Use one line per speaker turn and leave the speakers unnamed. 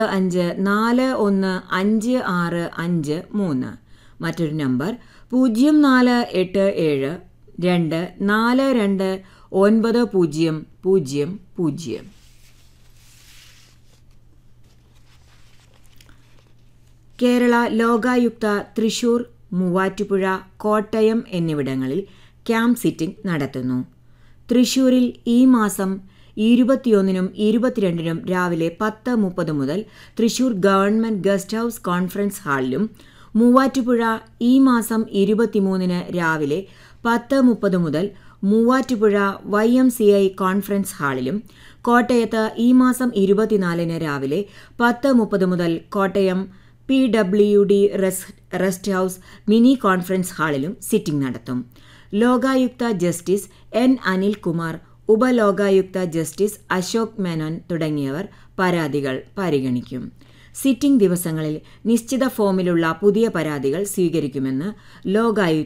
അഞ്ച് നാല് ഒന്ന് അഞ്ച് ആറ് അഞ്ച് മൂന്ന് മറ്റൊരു നമ്പർ പൂജ്യം നാല് എട്ട് ഏഴ് രണ്ട് നാല് രണ്ട് ഒൻപത് പൂജ്യം പൂജ്യം പൂജ്യം കേരള ലോകായുക്ത തൃശൂർ മൂവാറ്റുപുഴ കോട്ടയം എന്നിവിടങ്ങളിൽ ക്യാമ്പ് സിറ്റിംഗ് നടത്തുന്നു തൃശൂരിൽ ഈ മാസം ഇരുപത്തിയൊന്നിനും ഇരുപത്തിരണ്ടിനും രാവിലെ പത്ത് മുപ്പത് മുതൽ Thrissur government guest house conference ഹാളിലും മൂവാറ്റുപുഴ ഈ മാസം ഇരുപത്തിമൂന്നിന് രാവിലെ പത്ത് മുപ്പത് മുതൽ Muvattupuzha Y M C I conference ഹാളിലും കോട്ടയത്ത് ഈ മാസം ഇരുപത്തിനാലിന് രാവിലെ പത്ത് മുപ്പത് മുതൽ Kottayam P W D rest house mini conference ഹാളിലും സിറ്റിംഗ് നടത്തും Lokayukta justice N Anilkumar Upalokayukta justice Ashok Menon തുടങ്ങിയവർ പരാതികൾ പരിഗണിക്കും സിറ്റിംഗ് ദിവസങ്ങളിൽ നിശ്ചിത ഫോമിലുള്ള പുതിയ പരാതികൾ സ്വീകരിക്കുമെന്ന് ലോകായുക്ത